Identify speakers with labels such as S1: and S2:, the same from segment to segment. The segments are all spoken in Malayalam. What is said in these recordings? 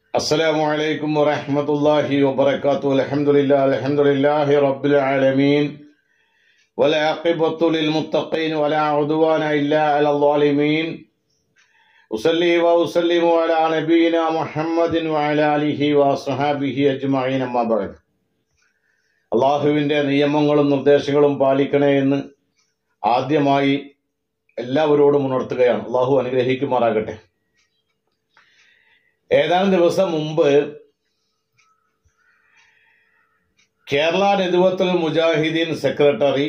S1: السلام عليكم ورحمة الله وبركاته الحمد لله الحمد لله رب العالمين والعاقبة للمتقين ولا عدوان إلا على الظالمين أصلي وأسلم على نبينا محمد وعلى آله وصحابه أجمعين أما بعد അള്ളാഹുവിൻ്റെ നിയമങ്ങളും നിർദ്ദേശങ്ങളും പാലിക്കണേ എന്ന് ആദ്യമായി എല്ലാവരോടും ഉണർത്തുകയാണ് അള്ളാഹു അനുഗ്രഹിക്കുമാറാകട്ടെ ഏതാനും ദിവസം മുമ്പ് കേരള നെതുവത്തുൽ മുജാഹിദീൻ സെക്രട്ടറി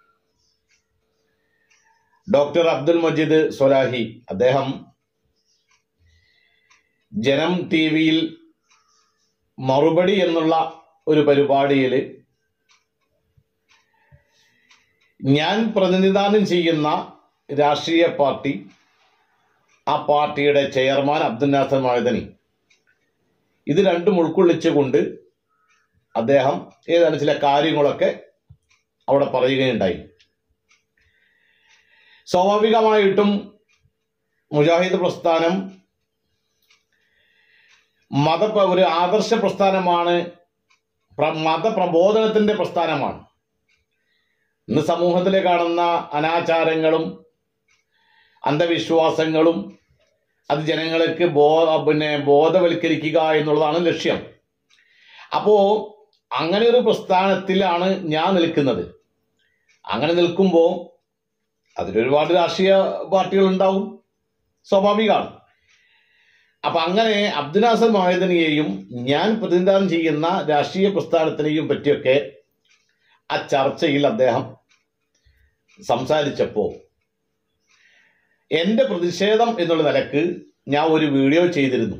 S1: ഡോക്ടർ അബ്ദുൽ മജീദ് സൊലാഹി അദ്ദേഹം ജനം ടി വിയിൽ മറുപടി എന്നുള്ള ഒരു പരിപാടിയിൽ ഞാൻ പ്രതിനിധാനം ചെയ്യുന്ന രാഷ്ട്രീയ പാർട്ടി ആ പാർട്ടിയുടെ ചെയർമാൻ അബ്ദുൽ നാസർ മഹദനി ഇത് രണ്ടും ഉൾക്കൊള്ളിച്ചുകൊണ്ട് അദ്ദേഹം ഏതാനും ചില കാര്യങ്ങളൊക്കെ അവിടെ പറയുകയുണ്ടായി സ്വാഭാവികമായിട്ടും മുജാഹിദ് പ്രസ്ഥാനം മത ഒരു ആദർശ പ്രസ്ഥാനമാണ് പ്ര- മതപ്രബോധനത്തിന്റെ പ്രസ്ഥാനമാണ് ഇന്ന് സമൂഹത്തിൽ കാണുന്ന അനാചാരങ്ങളും അന്ധവിശ്വാസങ്ങളും അത് ജനങ്ങൾക്ക് ബോ പിന്നെ ബോധവൽക്കരിക്കുക എന്നുള്ളതാണ് ലക്ഷ്യം അപ്പോ അങ്ങനെ ഒരു പ്രസ്ഥാനത്തിലാണ് ഞാൻ നിൽക്കുന്നത് അങ്ങനെ നിൽക്കുമ്പോൾ അതിലൊരുപാട് രാഷ്ട്രീയ പാർട്ടികൾ ഉണ്ടാവും സ്വാഭാവികമാണ് അപ്പൊ അങ്ങനെ അബ്ദുൽ നാസർ മഹേദനെയും ഞാൻ പ്രതിനിധാനം ചെയ്യുന്ന രാഷ്ട്രീയ പ്രസ്ഥാനത്തിനെയും പറ്റിയൊക്കെ ആ ചർച്ചയിൽ അദ്ദേഹം സംസാരിച്ചപ്പോൾ എന്റെ പ്രതിഷേധം എന്നുള്ള നിലക്ക് ഞാൻ ഒരു വീഡിയോ ചെയ്തിരുന്നു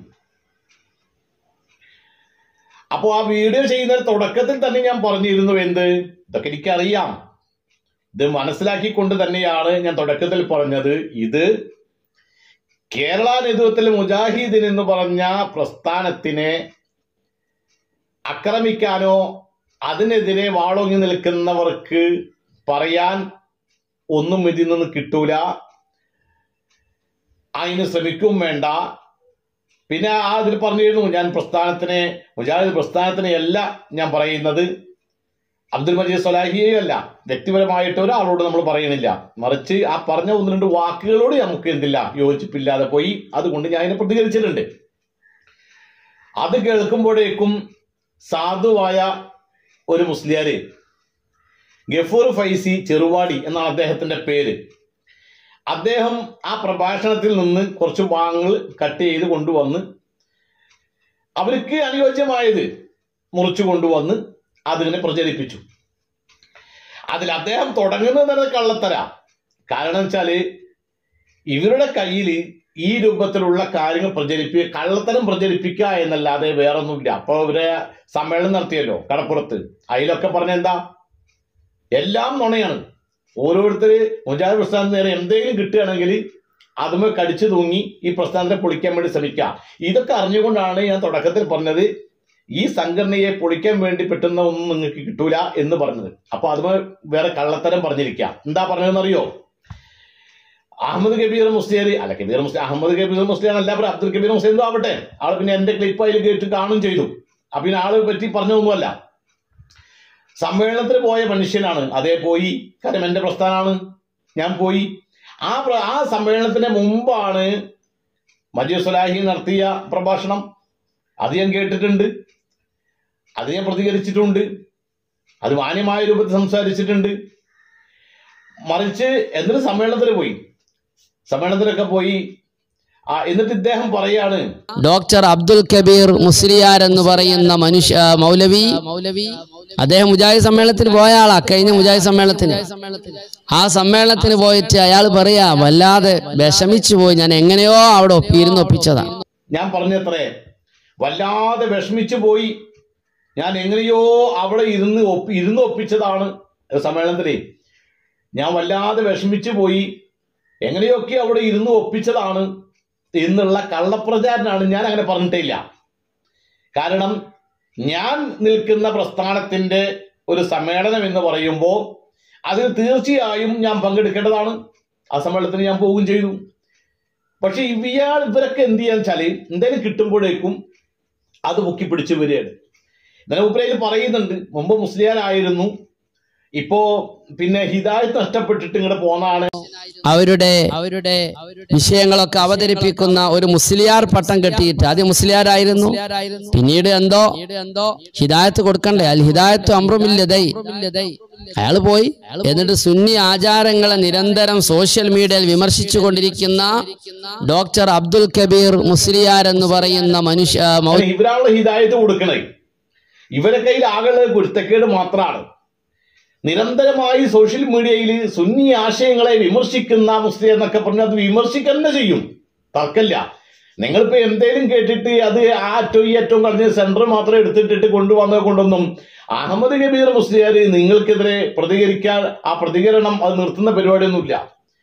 S1: അപ്പോൾ ആ വീഡിയോ ചെയ്യുന്ന തുടക്കത്തിൽ തന്നെ ഞാൻ പറഞ്ഞിരുന്നു എന്ത് ഇതൊക്കെ എനിക്കറിയാം ഇത് മനസ്സിലാക്കിക്കൊണ്ട് തന്നെയാണ് ഞാൻ തുടക്കത്തിൽ പറഞ്ഞത് ഇത് കേരള നേതൃത്വത്തിൽ മുജാഹിദീൻ എന്ന് പറഞ്ഞ പ്രസ്ഥാനത്തിനെ ആക്രമിക്കാനോ അതിനെതിരെ വാളോങ്ങി നിൽക്കുന്നവർക്ക് പറയാൻ ഒന്നും ഇതിൽ നിന്ന് കിട്ടൂല അതിന് ശ്രമിക്കും വേണ്ട പിന്നെ ആ അതിൽ പറഞ്ഞിരുന്നു ഞാൻ പ്രസ്ഥാനത്തിനെ മുജാഹിദ് പ്രസ്ഥാനത്തിനെ അല്ല ഞാൻ പറയുന്നത് അബ്ദുൽ മജീദ് സൊലാഹിയെയും അല്ല വ്യക്തിപരമായിട്ട് ഒരാളോട് നമ്മൾ പറയണില്ല മറിച്ച് ആ പറഞ്ഞ ഒന്ന് രണ്ട് വാക്കുകളോട് നമുക്ക് എന്തില്ല യോജിപ്പില്ലാതെ പോയി അതുകൊണ്ട് ഞാൻ അതിനെ പ്രതികരിച്ചിട്ടുണ്ട് അത് കേൾക്കുമ്പോഴേക്കും സാധുവായ ഒരു മുസ്ലിയാര് ഗഫൂർ ഫൈസി ചെറുവാടി എന്നാണ് അദ്ദേഹത്തിന്റെ പേര് അദ്ദേഹം ആ പ്രഭാഷണത്തിൽ നിന്ന് കുറച്ച് ഭാഗങ്ങൾ കട്ട് ചെയ്ത് കൊണ്ടുവന്ന് അവർക്ക് അനുയോജ്യമായത് മുറിച്ചു കൊണ്ടുവന്ന് അതിനെ പ്രചരിപ്പിച്ചു അതിൽ അദ്ദേഹം തുടങ്ങുന്നത് തന്നെ കള്ളത്തര കാരണം വെച്ചാല് ഇവരുടെ കയ്യിൽ ഈ രൂപത്തിലുള്ള കാര്യങ്ങൾ പ്രചരിപ്പിക്കുക കള്ളത്തരം പ്രചരിപ്പിക്കുക എന്നല്ലാതെ വേറൊന്നുമില്ല അപ്പൊ ഇവരെ സമ്മേളനം നടത്തിയല്ലോ കടപ്പുറത്ത് അതിലൊക്കെ പറഞ്ഞ എന്താ എല്ലാം നുണയാണ് ഓരോരുത്തര് മുജാഹിദ് പ്രസ്ഥാനത്തിന് നേരെ എന്തെങ്കിലും കിട്ടുകയാണെങ്കിൽ അതുമേ കടിച്ചു തൂങ്ങി ഈ പ്രസ്ഥാനത്തെ പൊളിക്കാൻ വേണ്ടി ശ്രമിക്കുക ഇതൊക്കെ അറിഞ്ഞുകൊണ്ടാണ് ഞാൻ തുടക്കത്തിൽ പറഞ്ഞത് ഈ സംഘടനയെ പൊളിക്കാൻ വേണ്ടി പറ്റുന്ന ഒന്നും നിങ്ങൾക്ക് കിട്ടൂല എന്ന് പറഞ്ഞത് അപ്പൊ അതുമേ വേറെ കള്ളത്തരം പറഞ്ഞിരിക്കുക എന്താ പറഞ്ഞതെന്നറിയോ അഹമ്മദ് കബീർ മുസ്ലിയാർ അല്ല കബീർ മുസ്ലിം അഹമ്മദ് കബീർ മുസ്ലിം അല്ല പറ അബ്ദുൽ കബീർ മുസ്ലിം എന്തോ ആവട്ടെ ആള് പിന്നെ എന്റെ ക്ലിപ്പ് അതിൽ കേട്ട് കാണും ചെയ്തു അപ്പൊ പിന്നെ ആളെ പറ്റി പറഞ്ഞൊന്നുമല്ല സമ്മേളനത്തിന് പോയ മനുഷ്യനാണ് അതേ പോയി കാരണം എന്റെ പ്രസ്ഥാനമാണ് ഞാൻ പോയി ആ പ്ര- ആ സമ്മേളനത്തിന് മുമ്പാണ് മജീദ് സുലാഹി നടത്തിയ പ്രഭാഷണം അത് ഞാൻ കേട്ടിട്ടുണ്ട് അത് ഞാൻ പ്രതികരിച്ചിട്ടുണ്ട് അത് മാന്യമായ രൂപത്തിൽ സംസാരിച്ചിട്ടുണ്ട് മറിച്ച് എന്നിട്ട് സമ്മേളനത്തിന് പോയി സമ്മേളനത്തിലൊക്കെ പോയി ആ എന്നിട്ട് ഇദ്ദേഹം പറയാണ്
S2: ഡോക്ടർ അബ്ദുൽ കബീർ മുസ്ലിയാർ എന്ന് പറയുന്ന മനുഷ്യ മൗലവി മൗലവി അദ്ദേഹം മുജാഹിദ് സമ്മേളനത്തിന് പോയ ആളാ കഴിഞ്ഞ മുജാഹിദ് സമ്മേളനത്തിന് ആ സമ്മേളനത്തിന് പോയിട്ട് അയാൾ പറയാ വല്ലാതെ വിഷമിച്ചു പോയി ഞാൻ എങ്ങനെയോ അവിടെ ഒപ്പി ഇരുന്ന് ഒപ്പിച്ചതാ
S1: ഞാൻ പറഞ്ഞത്രേ വല്ലാതെ വിഷമിച്ചു പോയി ഞാൻ എങ്ങനെയോ അവിടെ ഇരുന്ന് ഒപ്പി ഇരുന്ന് ഒപ്പിച്ചതാണ് സമ്മേളനത്തിലെ ഞാൻ വല്ലാതെ വിഷമിച്ചു പോയി എങ്ങനെയൊക്കെ അവിടെ ഇരുന്ന് ഒപ്പിച്ചതാണ് എന്നുള്ള കള്ളപ്രചാരനാണ് ഞാൻ അങ്ങനെ പറഞ്ഞിട്ടില്ല കാരണം ഞാൻ നിൽക്കുന്ന പ്രസ്ഥാനത്തിന്റെ ഒരു സമ്മേളനം എന്ന് പറയുമ്പോൾ അതിൽ തീർച്ചയായും ഞാൻ പങ്കെടുക്കേണ്ടതാണ് ആ സമ്മേളനത്തിന് ഞാൻ പോവുകയും ചെയ്തു പക്ഷെ ഇയാൾ ഇവരൊക്കെ എന്ത് ചെയ്യാന്ന് വെച്ചാല് എന്തെങ്കിലും കിട്ടുമ്പോഴേക്കും അത് പൊക്കി പിടിച്ചു വരികയാണ് ഇന്നലെ ഉപ്പരയിൽ പറയുന്നുണ്ട് മുമ്പ് മുസ്ലിയാരായിരുന്നു ഇപ്പോ പിന്നെ ഹിദായത്ത് നഷ്ടപ്പെട്ടിട്ട് ഇങ്ങോട്ട് പോന്നാണ്
S2: അവരുടെ അവരുടെ വിഷയങ്ങളൊക്കെ അവതരിപ്പിക്കുന്ന ഒരു മുസ്ലിയാർ പട്ടം കെട്ടിയിട്ട് ആദ്യം മുസ്ലിയാരായിരുന്നു പിന്നീട് എന്തോ എന്തോ ഹിദായത്ത് കൊടുക്കണ്ടേ അൽ ഹിദായത്ത് അമ്രുമില്ലതൈ അയാൾ പോയി എന്നിട്ട് സുന്നി ആചാരങ്ങളെ നിരന്തരം സോഷ്യൽ മീഡിയയിൽ വിമർശിച്ചു കൊണ്ടിരിക്കുന്ന ഡോക്ടർ അബ്ദുൽ കബീർ മുസ്ലിയാർ എന്ന് പറയുന്ന മനുഷ്യ മൗ-
S1: അങ്ങനെ ഇവരാണല്ലോ ഹിദായത്ത് കൊടുക്കണേ ഇവരെ കയ്യിൽ ആകെയുള്ളത് കുരുത്തക്കേട് മാത്രമാണ് നിരന്തരമായി സോഷ്യൽ മീഡിയയിൽ സുന്നി ആശയങ്ങളെ വിമർശിക്കുന്ന മുസ്ലിം എന്നൊക്കെ പറഞ്ഞ് അത് വിമർശിക്കുക തന്നെ ചെയ്യും തർക്കമില്ല നിങ്ങളിപ്പോ എന്തേലും കേട്ടിട്ട് അത് ആ അറ്റവും ഈ അറ്റവും കളഞ്ഞ് സെന്റർ മാത്രം എടുത്തിട്ടിട്ട് കൊണ്ടുവന്നത് കൊണ്ടൊന്നും അഹമ്മദ് കബീർ മുസ്ലിയാർ നിങ്ങൾക്കെതിരെ പ്രതികരിക്കാൻ ആ പ്രതികരണം അത് നിർത്തുന്ന പരിപാടിയൊന്നുമില്ല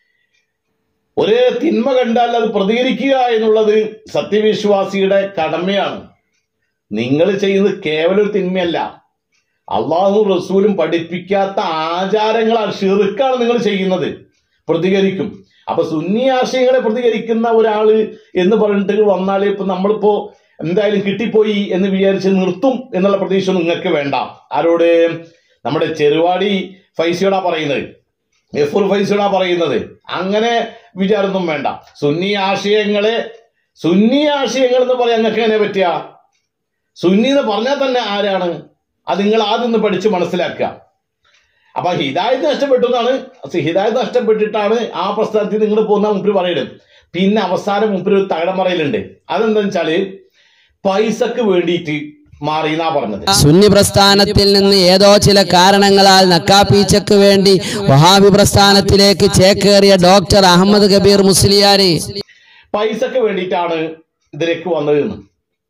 S1: ഒരു തിന്മ കണ്ടാൽ അത് പ്രതികരിക്കുക എന്നുള്ളത് സത്യവിശ്വാസിയുടെ കടമയാണ് നിങ്ങൾ ചെയ്യുന്നത് കേവലം ഒരു തിന്മയല്ല അള്ളാഹു റസൂലും പഠിപ്പിക്കാത്ത ആചാരങ്ങളാണ് ഷിറുക്കാണ് നിങ്ങൾ ചെയ്യുന്നത് പ്രതികരിക്കും അപ്പൊ സുന്നി ആശയങ്ങളെ പ്രതികരിക്കുന്ന ഒരാള് എന്ന് പറഞ്ഞിട്ട് വന്നാൽ ഇപ്പൊ നമ്മളിപ്പോ എന്തായാലും കിട്ടിപ്പോയി എന്ന് വിചാരിച്ച് നിർത്തും എന്നുള്ള പ്രതീക്ഷ നിങ്ങൾക്ക് വേണ്ട ആരോട് നമ്മുടെ ചെറുവാടി ഫൈസിയോടാ പറയുന്നത് എഫുർ ഫൈസിയോടാ പറയുന്നത് അങ്ങനെ വിചാരമൊന്നും വേണ്ട സുന്നി ആശയങ്ങളെ സുന്നി ആശയങ്ങൾ എന്ന് പറയാൻ നിങ്ങൾക്ക് എങ്ങനെ പറ്റുക സുന്നി എന്ന് പറഞ്ഞാൽ തന്നെ ആരാണ് അത് നിങ്ങൾ ആദ്യം ഒന്ന് പഠിച്ച് മനസ്സിലാക്കുക അപ്പൊ ഹിദായത്ത് നഷ്ടപ്പെട്ടു എന്നാണ് ഹിദായത്ത് നഷ്ടപ്പെട്ടിട്ടാണ് ആ പ്രസ്ഥാനത്തിൽ നിങ്ങൾ പോകുന്ന മുമ്പിൽ പറയുന്നത് പിന്നെ അവസാനം മുമ്പിൽ ഒരു തകടം പറയലുണ്ട് അതെന്താ വെച്ചാല് പൈസക്ക് വേണ്ടിയിട്ട് മാറി എന്നാ പറഞ്ഞത്
S2: സുന്നി പ്രസ്ഥാനത്തിൽ നിന്ന് ഏതോ ചില കാരണങ്ങളാൽ നക്കാപ്പീച്ചക്ക് വേണ്ടി വഹാബി പ്രസ്ഥാനത്തിലേക്ക് ചേക്കേറിയ ഡോക്ടർ അഹമ്മദ് കബീർ മുസ്ലിയാര്
S1: പൈസക്ക് വേണ്ടിയിട്ടാണ് ഇതിലേക്ക് വന്നത് എന്ന്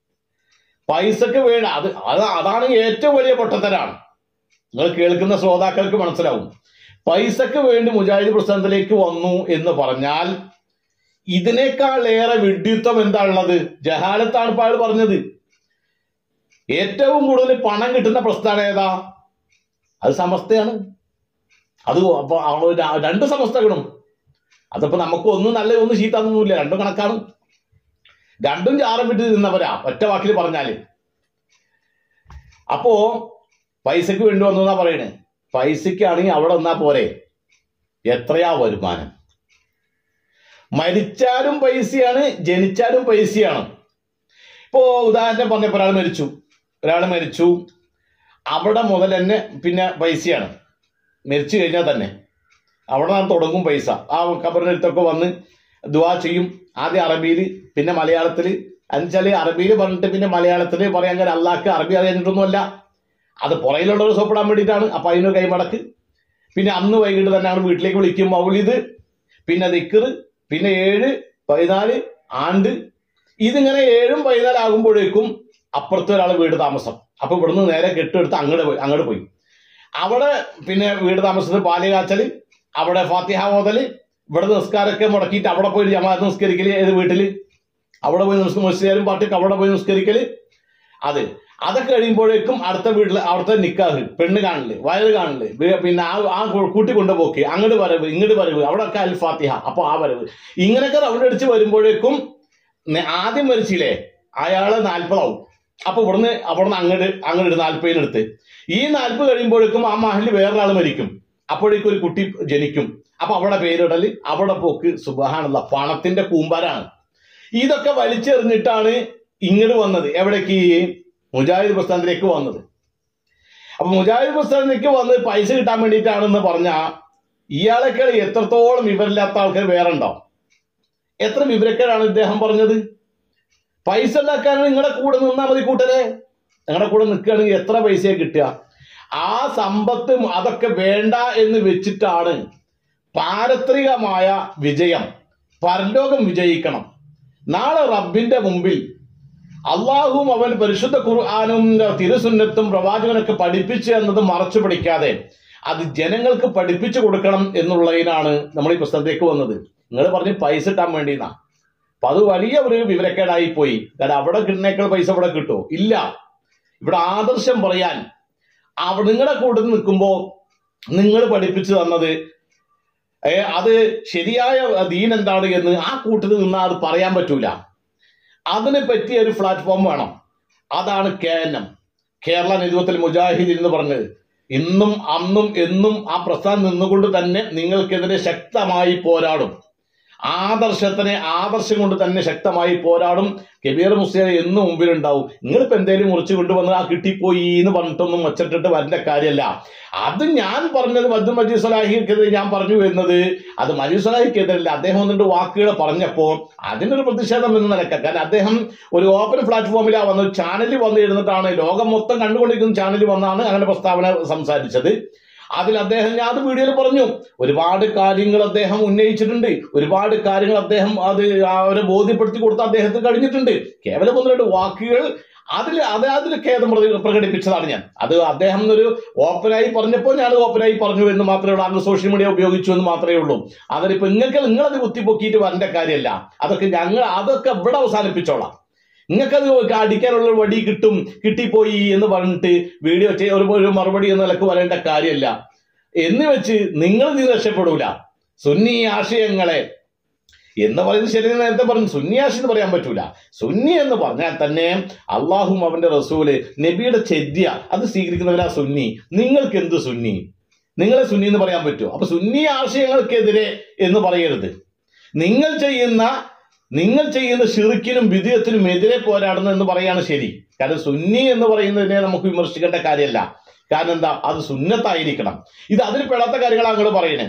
S1: പൈസക്ക് വേണ്ട അത് അത് അതാണ് ഏറ്റവും വലിയ പൊട്ടത്തരാണ് നിങ്ങൾ കേൾക്കുന്ന ശ്രോതാക്കൾക്ക് മനസ്സിലാവും പൈസക്ക് വേണ്ടി മുജാഹിദ് പ്രസ്ഥാനത്തിലേക്ക് വന്നു എന്ന് പറഞ്ഞാൽ ഇതിനേക്കാൾ ഏറെ വിഡ്ഢിത്വം എന്താ ഉള്ളത് ജഹാലത്താണ് ഇപ്പോൾ അയാൾ പറഞ്ഞത് ഏറ്റവും കൂടുതൽ പണം കിട്ടുന്ന പ്രസ്ഥാനം ഏതാ അത് സമസ്തയാണ് അത് അപ്പൊ അവ- ര- രണ്ട് സമസ്തകളും അതപ്പോ നമുക്ക് ഒന്നും നല്ല ഒന്നും ചീത്താന്നൊന്നുമില്ല രണ്ടും കണക്കാണ് രണ്ടും ചാരം വിട്ട് നിന്നവരാ ഒറ്റ വാക്കിൽ പറഞ്ഞാല് അപ്പോ പൈസക്ക് വേണ്ടി വന്നു എന്നാ പറയണേ പൈസക്കാണെങ്കിൽ അവിടെ വന്നാ പോരെ എത്രയാ വരുമാനം മരിച്ചാലും പൈസയാണ് ജനിച്ചാലും പൈസയാണ് ഇപ്പോ ഉദാഹരണം പറഞ്ഞപ്പോ ഒരാൾ മരിച്ചു ഒരാൾ മരിച്ചു അവിടെ മുതൽ തന്നെ പിന്നെ പൈസയാണ് മരിച്ചു കഴിഞ്ഞാൽ തന്നെ അവിടെ നിന്ന് തുടങ്ങും പൈസ ആ ഖബറിന്റെ അടുത്തൊക്കെ വന്ന് ദുവാ ചെയ്യും ആദ്യം അറബിയിൽ പിന്നെ മലയാളത്തിൽ എന്നുവെച്ചാല് അറബിയിൽ പറഞ്ഞിട്ട് പിന്നെ മലയാളത്തിൽ പറയാൻ കാര്യം അള്ളാഹ്ക്ക് അറബി അറിയാഞ്ഞിട്ടൊന്നുമല്ല അത് പുറയിലുള്ളവർ സോപ്പിടാൻ വേണ്ടിയിട്ടാണ് അപ്പൊ അതിന് കൈമടക്ക് പിന്നെ അന്ന് വൈകിട്ട് തന്നെ ആണ് വീട്ടിലേക്ക് വിളിക്കും മൗലിദ് പിന്നെ ദിക്കർ പിന്നെ ഏഴ് പതിനാല് ആണ്ട് ഇതിങ്ങനെ ഏഴും പതിനാലാകുമ്പോഴേക്കും അപ്പുറത്തെ ഒരാൾ വീട് താമസം അപ്പൊ ഇവിടുന്ന് നേരെ കെട്ടെടുത്ത് അങ്ങോട്ട് പോയി അങ്ങോട്ട് പോയി അവിടെ പിന്നെ വീട് താമസത്തിന് പാല് കാച്ചല് അവിടെ ഫാത്തിഹ മുതല് ഇവിടെ നിസ്കാരമൊക്കെ മുടക്കിയിട്ട് അവിടെ പോയി ജമാഅത്ത് നിസ്കരിക്കല് ഏത് വീട്ടില് അവിടെ പോയി നിസ്ക- മുസ്ലിയാരും പാട്ടിക്ക് അവിടെ പോയി നിസ്കരിക്കല് അത് അതൊക്കെ കഴിയുമ്പോഴേക്കും അടുത്ത വീട്ടിൽ അവിടുത്തെ നിക്കാഹ് പെണ്ണ് കാണല് വയറ് കാണല് വേ- പിന്നെ ആ ആ കു- കൂട്ടി കൊണ്ടുപോക്ക് അങ്ങോട്ട് വരവ് ഇങ്ങോട്ട് വരവ് അവിടെ ഒക്കെ അൽ ഫാത്തിഹ അപ്പൊ ആ വരവ് ഇങ്ങനെയൊക്കെ റൗണ്ട് അടിച്ച് വരുമ്പോഴേക്കും നെ- ആദ്യം മരിച്ചില്ലേ അയാള് നാൽപ്പതാവും അപ്പൊ ഇവിടുന്ന് അവിടുന്ന് അങ്ങോട്ട് അങ്ങോട്ട് നാൽപ്പതിനെടുത്ത് ഈ നാൽപ്പത് കഴിയുമ്പോഴേക്കും ആ മഹലിൽ വേറൊരാൾ മരിക്കും അപ്പോഴേക്കും ഒരു കുട്ടി ജനിക്കും അപ്പൊ അവിടെ പേരിടല് അവിടെ പോക്ക് സുബഹാനുള്ള പണത്തിന്റെ കൂമ്പാരാണ് ഇതൊക്കെ വലിച്ചെറിഞ്ഞിട്ടാണ് ഇങ്ങോട്ട് വന്നത് എവിടേക്ക് മുജാഹിദ് പ്രസ്ഥാനത്തിലേക്ക് വന്നത് അപ്പൊ മുജാഹിദ് പ്രസ്ഥാനത്തിലേക്ക് വന്ന് പൈസ കിട്ടാൻ വേണ്ടിയിട്ടാണെന്ന് പറഞ്ഞ ഇയാളൊക്കെ എത്രത്തോളം വിവരമില്ലാത്ത ആൾക്കാർ വേറെ ഉണ്ടോ എത്ര വിവരക്കേടാണ് ഇദ്ദേഹം പറഞ്ഞത് പൈസ ഉണ്ടാക്കാനാണ് നിങ്ങളുടെ കൂടെ നിന്നാൽ മതി കൂട്ടരെ നിങ്ങളുടെ കൂടെ നിൽക്കുകയാണെങ്കിൽ എത്ര പൈസയെ കിട്ടുക ആ സമ്പത്ത് അതൊക്കെ വേണ്ട എന്ന് വെച്ചിട്ടാണ് പാരത്രികമായ വിജയം പരലോകം വിജയിക്കണം നാളെ റബ്ബിന്റെ മുമ്പിൽ അള്ളാഹുവും അവൻ പരിശുദ്ധ ഖുർആാനും തിരുസുന്നത്തും പ്രവാചകനൊക്കെ പഠിപ്പിച്ചു എന്നത് മറച്ചു പിടിക്കാതെ അത് ജനങ്ങൾക്ക് പഠിപ്പിച്ചു കൊടുക്കണം എന്നുള്ളതിനാണ് നമ്മൾ ഈ പുസ്തകത്തേക്ക് വന്നത് നിങ്ങൾ പറഞ്ഞ് പൈസ ഇട്ടാൻ വേണ്ടിന്നാ അപ്പൊ അത് വലിയ ഒരു വിവരക്കേടായി പോയി കാരണം അവിടെ കിട്ടുന്നേക്കാൾ പൈസ ഇവിടെ കിട്ടുമോ ഇല്ല ഇവിടെ ആദർശം പറയാൻ അവിടെ നിങ്ങളുടെ കൂട്ടത്തിൽ നിൽക്കുമ്പോൾ നിങ്ങൾ പഠിപ്പിച്ചു തന്നത് ഏ, അത് ശരിയായ ദീൻ എന്താണ് എന്ന് ആ കൂട്ടത്തിൽ നിന്നാൽ അത് പറയാൻ പറ്റൂല അതിന് പറ്റിയ ഒരു പ്ലാറ്റ്ഫോം വേണം അതാണ് കേനം കേരള നേതൃത്വത്തിൽ മുജാഹിദ് എന്ന് പറഞ്ഞത് ഇന്നും അന്നും എന്നും ആ പ്രസ്ഥാനം നിന്നുകൊണ്ട് തന്നെ നിങ്ങൾക്കെതിരെ ശക്തമായി പോരാടും ആദർശത്തിനെ ആദർശം കൊണ്ട് തന്നെ ശക്തമായി പോരാടും കബീർ മുസ്ലിം എന്നും മുമ്പിലുണ്ടാവും നിങ്ങളിപ്പോ എന്തേലും മുറിച്ച് കൊണ്ടുവന്ന് ആ കിട്ടിപ്പോയി എന്ന് പറഞ്ഞിട്ടൊന്നും ഒച്ചട്ടിട്ട് വരേണ്ട കാര്യമല്ല അത് ഞാൻ പറഞ്ഞത് മദ്ദു മജീദ് സലാഹിക്കെതിരെ ഞാൻ പറഞ്ഞു എന്നത് അത് മജീദ് സലാഹിക്കെതിരല്ല അദ്ദേഹം വന്നിട്ട് വാക്കുകൾ പറഞ്ഞപ്പോൾ അതിനൊരു പ്രതിഷേധം എന്ന് നിലക്കാം കാരണം അദ്ദേഹം ഒരു ഓപ്പൺ പ്ലാറ്റ്ഫോമിലാണ് വന്നത് ചാനലിൽ വന്ന് ഇരുന്നിട്ടാണ് ലോകം മൊത്തം കണ്ടുകൊണ്ടിരിക്കുന്ന ചാനലിൽ വന്നാണ് അങ്ങനെ പ്രസ്താവന സംസാരിച്ചത് അതിൽ അദ്ദേഹം ഞാൻ അത് വീഡിയോയിൽ പറഞ്ഞു ഒരുപാട് കാര്യങ്ങൾ അദ്ദേഹം ഉന്നയിച്ചിട്ടുണ്ട് ഒരുപാട് കാര്യങ്ങൾ അദ്ദേഹം അത് അവരെ ബോധ്യപ്പെടുത്തി കൊടുത്ത അദ്ദേഹത്തിന് കഴിഞ്ഞിട്ടുണ്ട് കേവലം ഒന്ന് രണ്ട് വാക്കുകൾ അതിൽ അത് അതിൽ ഖേദം പ്രതി- പ്രകടിപ്പിച്ചതാണ് ഞാൻ അത് അദ്ദേഹം ഒരു ഓപ്പനായി പറഞ്ഞപ്പോൾ ഞാൻ ഓപ്പനായി പറഞ്ഞു എന്ന് മാത്രമേ ഉള്ളൂ അങ്ങ് സോഷ്യൽ മീഡിയ ഉപയോഗിച്ചു എന്ന് മാത്രമേ ഉള്ളൂ അതിലിപ്പോ നിങ്ങൾക്ക് നിങ്ങളത് കുത്തിപ്പൊക്കിയിട്ട് വരേണ്ട കാര്യമല്ല അതൊക്കെ ഞങ്ങൾ അതൊക്കെ ഇവിടെ അവസാനിപ്പിച്ചോളാം നിങ്ങൾക്കത് അടിക്കാനുള്ള ഒരു വടി കിട്ടും കിട്ടിപ്പോയി എന്ന് പറഞ്ഞിട്ട് വീഡിയോ ചെയ്യ ഒരു ഒരു മറുപടി എന്ന നിലക്ക് വരേണ്ട കാര്യമല്ല എന്ന് വെച്ച് നിങ്ങൾ നീ രക്ഷപ്പെടൂല സുന്നി ആശയങ്ങളെ എന്ന് പറയുന്നത് ശരി നേരത്തെ പറഞ്ഞു സുന്നി ആശയം എന്ന് പറയാൻ പറ്റൂല സുന്നി എന്ന് പറഞ്ഞാൽ തന്നെ അള്ളാഹും അവന്റെ റസൂല് നബിയുടെ ചെദ്യ അത് സ്വീകരിക്കുന്നവരാ സുന്നി നിങ്ങൾക്ക് എന്ത് സുന്നി നിങ്ങളെ സുന്നി എന്ന് പറയാൻ പറ്റുമോ അപ്പൊ സുന്നി ആശയങ്ങൾക്കെതിരെ എന്ന് പറയരുത് നിങ്ങൾ ചെയ്യുന്ന നിങ്ങൾ ചെയ്യുന്ന ഷിർക്കിനും വിധേയത്തിനും എതിരെ പോരാടുന്നു എന്ന് പറയാണ് ശരി കാരണം സുന്നി എന്ന് പറയുന്നതിനെ നമുക്ക് വിമർശിക്കേണ്ട കാര്യമല്ല കാരണം എന്താ അത് സുന്നത്തായിരിക്കണം ഇത് അതിൽ പെടാത്ത കാര്യങ്ങളാണ് അങ്ങോട്ട് പറയണേ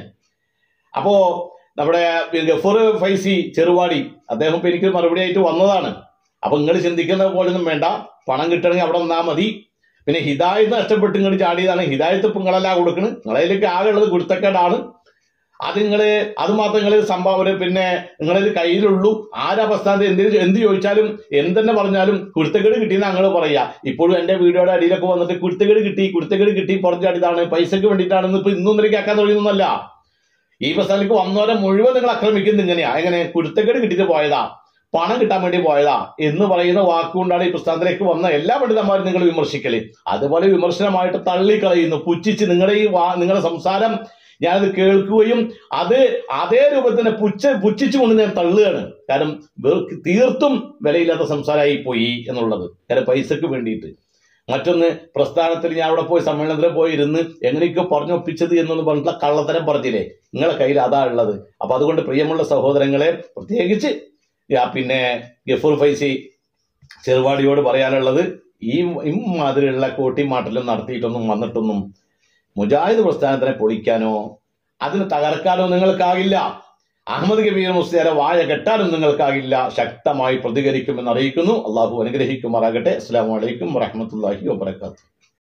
S1: അപ്പോ നമ്മുടെ ഗഫൂർ ഫൈസി ചെറുവാടി അദ്ദേഹം ഇപ്പൊ എനിക്ക് മറുപടി ആയിട്ട് വന്നതാണ് അപ്പൊ നിങ്ങൾ ചിന്തിക്കുന്ന പോലൊന്നും വേണ്ട പണം കിട്ടണമെങ്കിൽ അവിടെ നിന്നാ മതി പിന്നെ ഹിദായത്ത് നഷ്ടപ്പെട്ട് ഇങ്ങോട്ട് ചാടിയതാണ് ഹിദായത്ത് ഇപ്പൊ നിങ്ങളെല്ലാം കൊടുക്കുന്നത് നിങ്ങളതിലേക്ക് ആകെ ഉള്ളത് കുരുത്തക്കേടാണ് അത് നിങ്ങള് അത് മാത്രം നിങ്ങൾ സംഭാവന പിന്നെ നിങ്ങളിൽ കയ്യിലുള്ളൂ ആരാ പ്രസ്ഥാനത്ത് എന്ത് എന്ത് ചോദിച്ചാലും എന്തെന്നെ പറഞ്ഞാലും കുരുത്തക്കേട് കിട്ടിയെന്ന് ഞങ്ങൾ പറയാ ഇപ്പോഴും എന്റെ വീഡിയോയുടെ അടിയിലൊക്കെ വന്നിട്ട് കുരുത്തക്കേട് കിട്ടി കുരുത്തക്കേട് കിട്ടി പുറച്ചാടിയതാണ് പൈസക്ക് വേണ്ടിയിട്ടാണെന്ന് ഇപ്പൊ ഇന്നും ഇന്നലെ കേൾക്കാൻ തുടങ്ങിയൊന്നുമല്ല ഈ പ്രസ്ഥാനത്തേക്ക് വന്നവരെ മുഴുവൻ നിങ്ങൾ ആക്രമിക്കുന്നത് ഇങ്ങനെയാ എങ്ങനെ കുരുത്തക്കേട് കിട്ടിയിട്ട് പോയതാ പണം കിട്ടാൻ വേണ്ടി പോയതാ എന്ന് പറയുന്ന വാക്കുകൊണ്ടാണ് ഈ പ്രസ്ഥാനത്തിലേക്ക് വന്ന എല്ലാ പണ്ഡിതന്മാരും നിങ്ങൾ വിമർശിക്കല് അതുപോലെ വിമർശനമായിട്ട് തള്ളിക്കളയുന്നു പുച്ഛിച്ച് നിങ്ങളുടെ ഈ വാ നിങ്ങളുടെ സംസാരം ഞാനത് കേൾക്കുകയും അത് അതേ രൂപത്തിന് പുച്ഛ പുച്ഛിച്ചുകൊണ്ട് ഞാൻ തള്ളുകയാണ് കാരണം വെറു- തീർത്തും വിലയില്ലാത്ത സംസാരമായി പോയി എന്നുള്ളത് കാരണം പൈസക്ക് വേണ്ടിയിട്ട് മറ്റൊന്ന് പ്രസ്ഥാനത്തിൽ ഞാൻ അവിടെ പോയി സമ്മേളനത്തിൽ പോയി ഇരുന്ന് എങ്ങനെയൊക്കെ പറഞ്ഞൊപ്പിച്ചത് എന്നൊന്ന് പറഞ്ഞിട്ടുള്ള കള്ളത്തരം പറഞ്ഞില്ലേ നിങ്ങളെ കയ്യിൽ അതാ ഉള്ളത് അപ്പൊ അതുകൊണ്ട് പ്രിയമുള്ള സഹോദരങ്ങളെ പ്രത്യേകിച്ച് ആ പിന്നെ ഗഫൂർ ഫൈസി ചെറുവാടിയോട് പറയാനുള്ളത് ഈ ഇമാതിരിയുള്ള കോട്ടിമാട്ടലും നടത്തിയിട്ടൊന്നും വന്നിട്ടൊന്നും മുജാഹിദ് പ്രസ്ഥാനത്തിനെ പൊളിക്കാനോ അതിന് തകർക്കാനോ നിങ്ങൾക്കാകില്ല അഹമ്മദ് കബീർ മുസ്ലിയാരെ വായ കെട്ടാനും നിങ്ങൾക്കാകില്ല ശക്തമായി പ്രതികരിക്കുമെന്ന് അറിയിക്കുന്നു അള്ളാഹു അനുഗ്രഹിക്കുമാറാകട്ടെ അസ്സാം വലൈക്കും വറഹമത്തല്ലാഹി വാബർക്കാത്തു